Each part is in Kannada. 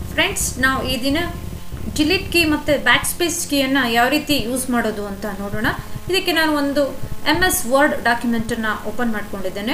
ಫ್ರೆಂಡ್ಸ್ ನಾವು ಈ ದಿನ ಡಿಲೀಟ್ ಕೀ ಮತ್ತು ಬ್ಯಾಕ್ ಸ್ಪೇಸ್ ಕೀಯನ್ನು ಯಾವ ರೀತಿ ಯೂಸ್ ಮಾಡೋದು ಅಂತ ನೋಡೋಣ ಇದಕ್ಕೆ ನಾನು ಒಂದು ಎಮ್ ಎಸ್ ವರ್ಡ್ ಡಾಕ್ಯುಮೆಂಟನ್ನು ಓಪನ್ ಮಾಡ್ಕೊಂಡಿದ್ದೇನೆ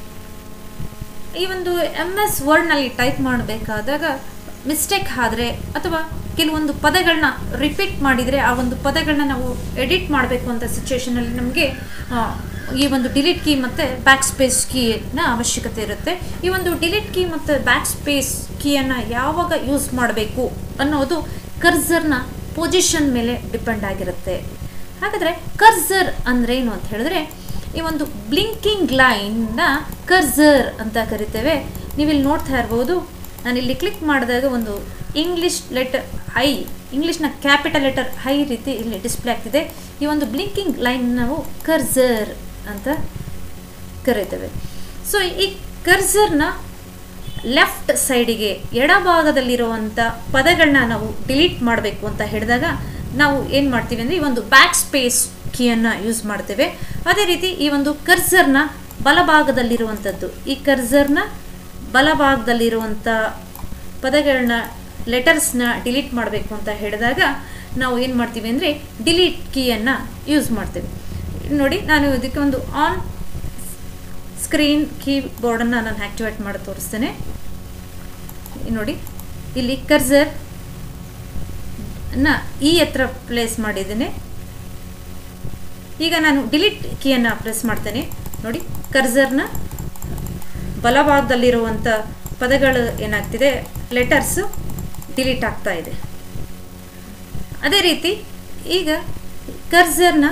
ಈ ಒಂದು ಎಮ್ ಎಸ್ ವರ್ಡ್ನಲ್ಲಿ ಟೈಪ್ ಮಾಡಬೇಕಾದಾಗ ಮಿಸ್ಟೇಕ್ ಆದರೆ ಅಥವಾ ಕೆಲವೊಂದು ಪದಗಳನ್ನ ರಿಪೀಟ್ ಮಾಡಿದರೆ ಆ ಒಂದು ಪದಗಳನ್ನ ನಾವು ಎಡಿಟ್ ಮಾಡಬೇಕು ಅಂತ ಸಿಚುವೇಶನಲ್ಲಿ ನಮಗೆ ಈ ಒಂದು ಡಿಲೀಟ್ ಕೀ ಮತ್ತು ಬ್ಯಾಕ್ ಸ್ಪೇಸ್ ಕೀನ ಅವಶ್ಯಕತೆ ಇರುತ್ತೆ ಈ ಒಂದು ಡಿಲೀಟ್ ಕೀ ಮತ್ತು ಬ್ಯಾಕ್ ಸ್ಪೇಸ್ ಕೀಯನ್ನು ಯಾವಾಗ ಯೂಸ್ ಮಾಡಬೇಕು ಅನ್ನೋದು ಕರ್ಸರ್ನ ಪೊಸಿಷನ್ ಮೇಲೆ ಡಿಪೆಂಡ್ ಆಗಿರುತ್ತೆ ಹಾಗಾದರೆ ಕರ್ಸರ್ ಅಂದರೆ ಏನು ಅಂತ ಹೇಳಿದ್ರೆ ಈ ಒಂದು ಬ್ಲಿಂಕಿಂಗ್ ಲೈನ್ನ ಕರ್ಸರ್ ಅಂತ ಕರಿತೇವೆ ನೀವಿಲ್ಲಿ ನೋಡ್ತಾ ಇರ್ಬೋದು ನಾನಿಲ್ಲಿ ಕ್ಲಿಕ್ ಮಾಡಿದಾಗ ಒಂದು ಇಂಗ್ಲೀಷ್ ಲೆಟರ್ ಐ ಇಂಗ್ಲೀಷ್ನ ಕ್ಯಾಪಿಟಲ್ ಲೆಟರ್ ಐ ರೀತಿ ಇಲ್ಲಿ ಡಿಸ್ಪ್ಲೇ ಆಗ್ತಿದೆ ಈ ಒಂದು ಬ್ಲಿಂಕಿಂಗ್ ಲೈನ್ ನಾವು ಕರ್ಸರ್ ಅಂತ ಕರಿತೇವೆ ಸೊ ಈ ಕರ್ಸರ್ನ ಲೆಫ್ಟ್ ಸೈಡಿಗೆ ಎಡಭಾಗದಲ್ಲಿರುವಂಥ ಪದಗಳನ್ನ ನಾವು ಡಿಲೀಟ್ ಮಾಡಬೇಕು ಅಂತ ಹೇಳಿದಾಗ ನಾವು ಏನು ಮಾಡ್ತೀವಿ ಅಂದರೆ ಈ ಒಂದು ಬ್ಯಾಕ್ ಸ್ಪೇಸ್ ಕೀಯನ್ನು ಯೂಸ್ ಮಾಡ್ತೇವೆ ಅದೇ ರೀತಿ ಈ ಒಂದು ಕರ್ಸರ್ನ ಬಲಭಾಗದಲ್ಲಿರುವಂಥದ್ದು ಈ ಕರ್ಸರ್ನ ಬಲಭಾಗದಲ್ಲಿರುವಂಥ ಪದಗಳನ್ನ ಲೆಟರ್ಸ್ನ ಡಿಲೀಟ್ ಮಾಡಬೇಕು ಅಂತ ಹೇಳಿದಾಗ ನಾವು ಏನು ಮಾಡ್ತೀವಿ ಅಂದರೆ ಡಿಲೀಟ್ ಕೀಯನ್ನು ಯೂಸ್ ಮಾಡ್ತೇವೆ ನೋಡಿ ನಾನು ಇದಕ್ಕೆ ಒಂದು ಆನ್ ಸ್ಕ್ರೀನ್ ಕೀಬೋರ್ಡನ್ನು ನಾನು ಆ್ಯಕ್ಟಿವೇಟ್ ಮಾಡಿ ತೋರಿಸ್ತೇನೆ ನೋಡಿ ಇಲ್ಲಿ ಕರ್ಸರ್ ನ ಈ ಹತ್ರ ಪ್ಲೇಸ್ ಮಾಡಿದ್ದೇನೆ ಈಗ ನಾನು ಡಿಲೀಟ್ ಕೀಯನ್ನು ಪ್ರೆಸ್ ಮಾಡ್ತೇನೆ ನೋಡಿ ಕರ್ಸರ್ನ ಬಲಭಾಗದಲ್ಲಿರುವಂಥ ಪದಗಳು ಏನಾಗ್ತಿದೆ ಲೆಟರ್ಸು ಡಿಲೀಟ್ ಆಗ್ತಾ ಇದೆ ಅದೇ ರೀತಿ ಈಗ ಕರ್ಸರ್ನ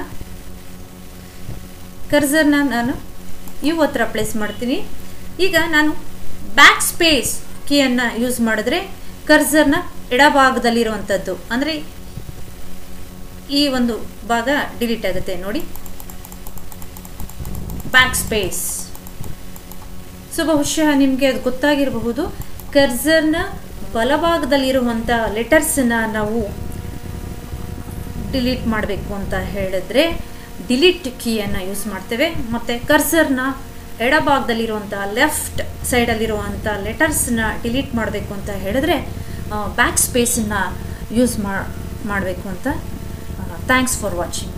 ಕರ್ಸರ್ನ ನಾನು ಯು ಹತ್ರ ಪ್ಲೇಸ್ ಮಾಡ್ತೀನಿ ಈಗ ನಾನು ಬ್ಯಾಕ್ ಸ್ಪೇಸ್ ಕೀಯನ್ನು ಯೂಸ್ ಮಾಡಿದ್ರೆ ಕರ್ಸರ್ನ ಎಡಭಾಗದಲ್ಲಿರುವಂಥದ್ದು ಅಂದರೆ ಈ ಒಂದು ಭಾಗ ಡಿಲೀಟ್ ಆಗುತ್ತೆ ನೋಡಿ ಬ್ಯಾಕ್ ಸ್ಪೇಸ್ ಸೊ ಬಹುಶಃ ನಿಮಗೆ ಅದು ಗೊತ್ತಾಗಿರಬಹುದು ಕರ್ಸರ್ನ ಬಲಭಾಗದಲ್ಲಿರುವಂಥ ಲೆಟರ್ಸನ್ನ ನಾವು ಡಿಲೀಟ್ ಮಾಡಬೇಕು ಅಂತ ಹೇಳಿದ್ರೆ ಡಿಲೀಟ್ ಕೀಯನ್ನು ಯೂಸ್ ಮಾಡ್ತೇವೆ ಮತ್ತು ಕರ್ಸರ್ನ ಎಡಭಾಗದಲ್ಲಿರುವಂಥ ಲೆಫ್ಟ್ ಸೈಡಲ್ಲಿರುವಂಥ ಲೆಟರ್ಸ್ನ ಡಿಲೀಟ್ ಮಾಡಬೇಕು ಅಂತ ಹೇಳಿದ್ರೆ ಬ್ಯಾಕ್ ಸ್ಪೇಸನ್ನು ಯೂಸ್ ಮಾಡಬೇಕು ಅಂತ ಥ್ಯಾಂಕ್ಸ್ ಫಾರ್ ವಾಚಿಂಗ್